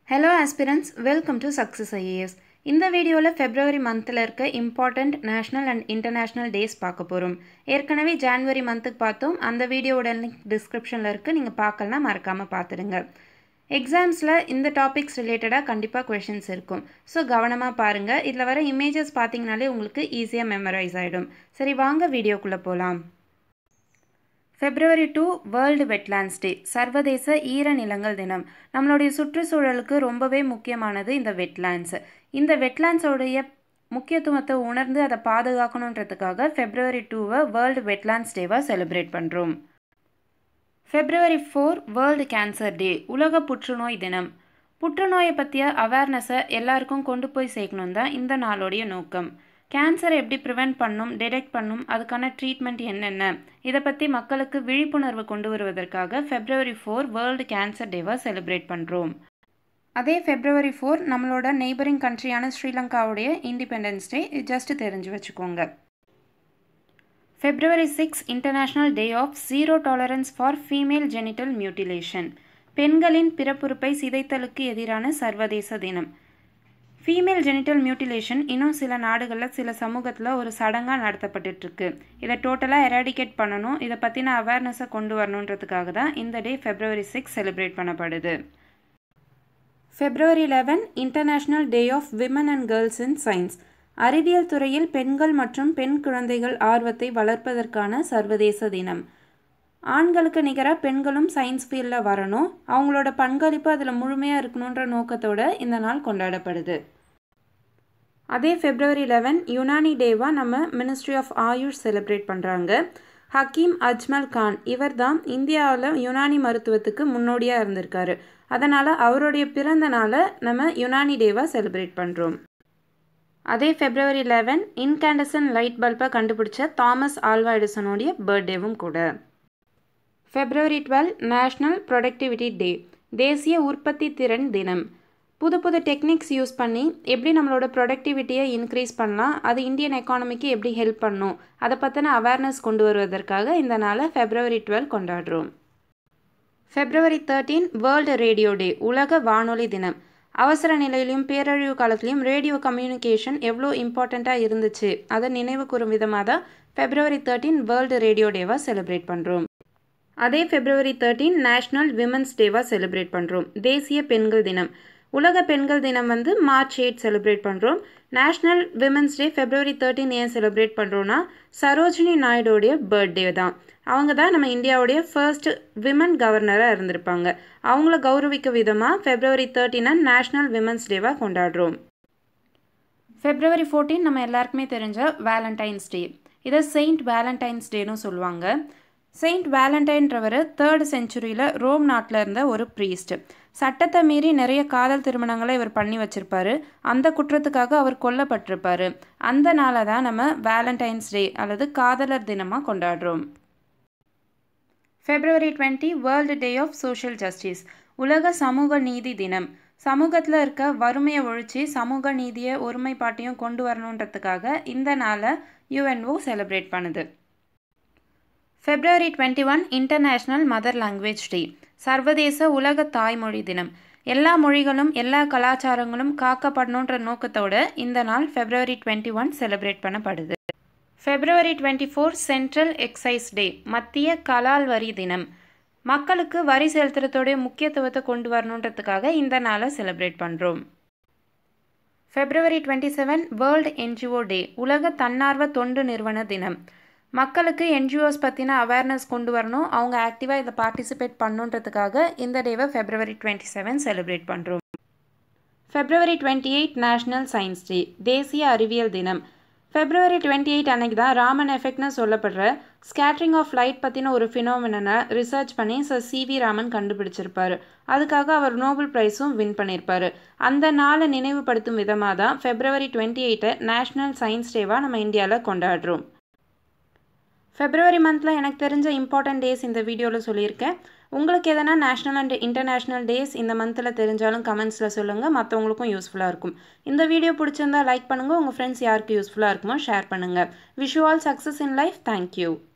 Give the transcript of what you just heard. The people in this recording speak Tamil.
hello aspirants welcome to success IAS இந்த வீடியோவில் ஃபெப்ரவரி மந்தில் இருக்க important national and international days பார்க்க போகிறோம் ஏற்கனவே ஜான்வரி மந்த்துக்கு பார்த்தோம் அந்த வீடியோவோட லிங்க் டிஸ்கிரிப்ஷனில் இருக்குது நீங்கள் பார்க்கலனா மறக்காமல் பார்த்துடுங்க எக்ஸாம்ஸில் இந்த டாபிக்ஸ் ரிலேட்டடாக கண்டிப்பாக கொஷின்ஸ் இருக்கும் ஸோ கவனமாக பாருங்கள் இதில் வர இமேஜஸ் பார்த்தீங்கனாலே உங்களுக்கு ஈஸியாக மெமரைஸ் ஆகிடும் சரி வாங்க வீடியோக்குள்ளே போகலாம் February two world wetlands day சர்வதேச ஈரநிலங்கள் தினம் நம்மளுடைய சுற்றுச்சூழலுக்கு ரொம்பவே முக்கியமானது இந்த வெட்லாண்ட்ஸ் இந்த வெட்லாண்ட்ஸோடைய முக்கியத்துவத்தை உணர்ந்து அதை பாதுகாக்கணுன்றதுக்காக ஃபெப்ரவரி டூவை வேர்ல்டு வெட்லாண்ட்ஸ் டேவாக செலிப்ரேட் பண்ணுறோம் February four world cancer day உலக புற்றுநோய் தினம் புற்றுநோயை பற்றிய அவேர்னஸை எல்லாருக்கும் கொண்டு போய் சேர்க்கணும் தான் இந்த நாளுடைய நோக்கம் கேன்சரை எப்படி ப்ரிவெண்ட் பண்ணும் டிடெக்ட் பண்ணும் அதுக்கான ட்ரீட்மெண்ட் என்னென்ன இதை பற்றி மக்களுக்கு விழிப்புணர்வு கொண்டு வருவதற்காக ஃபெப்ரவரி ஃபோர் வேர்ல்டு கேன்சர் டேவை செலிப்ரேட் பண்ணுறோம் அதே ஃபெப்ரவரி ஃபோர் நம்மளோட நெய்பரிங் கண்ட்ரியான ஸ்ரீலங்காவுடைய இண்டிபெண்டன்ஸ் டே ஜஸ்ட் தெரிஞ்சு வச்சுக்கோங்க February six international day of zero tolerance for female genital mutilation பெண்களின் பிறப்புறுப்பை சிதைத்தலுக்கு எதிரான சர்வதேச தினம் ஃபீமேல் ஜெனிட்டல் மியூட்டிலேஷன் இன்னும் சில நாடுகளில் சில சமூகத்தில் ஒரு சடங்காக நடத்தப்பட்டுட்ருக்கு இதை டோட்டலாக எராடிகேட் பண்ணணும் இதை பற்றின அவேர்னஸை கொண்டு வரணுன்றதுக்காக தான் இந்த டே ஃபெப்ரவரி சிக்ஸ் செலிப்ரேட் பண்ணப்படுது February eleven international day of women and girls in science அறிவியல் துறையில் பெண்கள் மற்றும் பெண் குழந்தைகள் ஆர்வத்தை வளர்ப்பதற்கான சர்வதேச தினம் ஆண்களுக்கு நிகராக பெண்களும் சயின்ஸ் ஃபீல்டில் வரணும் அவங்களோட பங்களிப்பு அதில் முழுமையாக இருக்கணுன்ற நோக்கத்தோட இந்த நாள் கொண்டாடப்படுது அதே ஃபெப்ரவரி லெவன் யுனானி டேவாக நம்ம மினிஸ்ட்ரி ஆஃப் ஆயுஷ் செலிப்ரேட் பண்ணுறாங்க ஹக்கீம் அஜ்மல் கான் இவர் தான் இந்தியாவில் யுனானி மருத்துவத்துக்கு முன்னோடியாக இருந்திருக்காரு அதனால் அவருடைய பிறந்த நாளை நம்ம யுனானி டேவாக செலிப்ரேட் பண்ணுறோம் அதே ஃபெப்ரவரி லெவன் இன்கேண்டசன் லைட் பல்பை கண்டுபிடிச்ச தாமஸ் ஆல்வா எடிசனுடைய பர்த்டேவும் கூட February twelve national productivity day தேசிய உற்பத்தி திறன் தினம் புது புது டெக்னிக்ஸ் யூஸ் பண்ணி எப்படி நம்மளோட ப்ரொடக்டிவிட்டியை இன்க்ரீஸ் பண்ணலாம் அது இந்தியன் எக்கானமிக்கு எப்படி ஹெல்ப் பண்ணும் அதை பற்றின அவேர்னஸ் கொண்டு வருவதற்காக இந்த நாளை ஃபெப்ரவரி டுவெல் கொண்டாடுறோம் February thirteen world radio day உலக வானொலி தினம் அவசர நிலையிலையும் பேரழிவு காலத்துலையும் ரேடியோ கம்யூனிகேஷன் எவ்வளோ இம்பார்ட்டண்ட்டாக இருந்துச்சு அதை நினைவு கூறும் விதமாக தான் ஃபெப்ரவரி தேர்ட்டீன் வேர்ல்டு ரேடியோ டேவாக செலிப்ரேட் பண்ணுறோம் அதே ஃபெப்ரவரி தேர்ட்டீன் நேஷ்னல் விமன்ஸ் டேவாக செலிப்ரேட் பண்ணுறோம் தேசிய பெண்கள் தினம் உலக பெண்கள் தினம் வந்து மார்ச் எயிட் செலிப்ரேட் பண்ணுறோம் national women's day February thirteen ஏன் செலிப்ரேட் பண்ணுறோன்னா சரோஜினி நாயுடோடைய பர்த்டே தான் அவங்க தான் நம்ம இந்தியாவுடைய ஃபர்ஸ்ட் விமன் கவர்னராக இருந்திருப்பாங்க அவங்கள கௌரவிக்க விதமாக ஃபெப்ரவரி தேர்ட்டினை நேஷ்னல் விமன்ஸ் டேவாக கொண்டாடுறோம் ஃபெப்ரவரி ஃபோர்டீன் நம்ம எல்லாருக்குமே தெரிஞ்ச வேலண்டைன்ஸ் டே இதை செயின்ட் வேலண்டைன்ஸ் டேன்னு சொல்லுவாங்க செயின்ட் வேலண்டைன்றவர் தேர்ட் செஞ்சுரியில் ரோம் நாட்டில் இருந்த ஒரு ப்ரீஸ்ட் சட்டத்தை மீறி நிறைய காதல் திருமணங்களை இவர் பண்ணி வச்சிருப்பாரு அந்த குற்றத்துக்காக அவர் கொல்லப்பட்டிருப்பாரு அந்த நாளை தான் நம்ம வேலண்டைன்ஸ் டே அல்லது காதலர் தினமாக கொண்டாடுறோம் February twenty world day of social justice உலக சமூக நீதி தினம் சமூகத்தில் இருக்க வறுமையை ஒழிச்சு சமூக நீதியை ஒருமைப்பாட்டையும் கொண்டு வரணுன்றதுக்காக இந்த நாளை யுஎன்ஓ செலிப்ரேட் பண்ணுது February twenty one international mother language day சர்வதேச உலக தாய்மொழி தினம் எல்லா மொழிகளும் எல்லா கலாச்சாரங்களும் காக்கப்படணுன்ற நோக்கத்தோட இந்த நாள் ஃபெப்ரவரி டுவெண்ட்டி ஒன் செலிப்ரேட் பண்ணப்படுது February twenty four central excise day மத்திய கலால் வரி தினம் மக்களுக்கு வரி செலுத்துறதோடைய முக்கியத்துவத்தை கொண்டு வரணுன்றதுக்காக இந்த நாளை செலிப்ரேட் பண்ணுறோம் February twenty seven world NGO day உலக தன்னார்வ தொண்டு நிறுவன தினம் மக்களுக்கு என்ஜிஓஸ் பற்றின அவேர்னஸ் கொண்டு வரணும் அவங்க ஆக்டிவாக இதை பார்ட்டிசிபேட் பண்ணுன்றதுக்காக இந்த டேவை ஃபெப்ரவரி டுவெண்ட்டி செவன் செலிப்ரேட் பண்ணுறோம் February twenty eight national science day தேசிய அறிவியல் தினம் ஃபெப்ரவரி டுவெண்ட்டி எயிட் அன்னைக்கு தான் ராமன் எஃபெக்ட்னு சொல்லப்படுற ஸ்கேட்ரிங் ஆஃப் லைட் பற்றின ஒரு ஃபினோமினனை ரிசர்ச் பண்ணி சர் சி வி ராமன் கண்டுபிடிச்சிருப்பாரு அதுக்காக அவர் நோபல் ப்ரைஸும் வின் பண்ணியிருப்பாரு அந்த நாளை நினைவுபடுத்தும் விதமாக தான் ஃபெப்ரவரி டுவெண்ட்டி எயிட்டை நேஷ்னல் சயின்ஸ் டேவாக நம்ம இந்தியாவில் கொண்டாடுறோம் ஃபெப்ரவரி மந்தில் எனக்கு தெரிஞ்ச இம்பார்ட்டன்ட் டேஸ் இந்த வீடியோவில் சொல்லியிருக்கேன் உங்களுக்கு எதனா நேஷ்னல் அண்ட் இன்டர்நேஷ்னல் டேஸ் இந்த மந்தில் தெரிஞ்சாலும் கமெண்ட்ஸில் சொல்லுங்கள் மற்றவங்களுக்கும் யூஸ்ஃபுல்லாக இருக்கும் இந்த வீடியோ பிடிச்சிருந்தா லைக் பண்ணுங்கள் உங்கள் ஃப்ரெண்ட்ஸ் யாருக்கு யூஸ்ஃபுல்லாக இருக்குமோ ஷேர் பண்ணுங்கள் wish all success in life thank you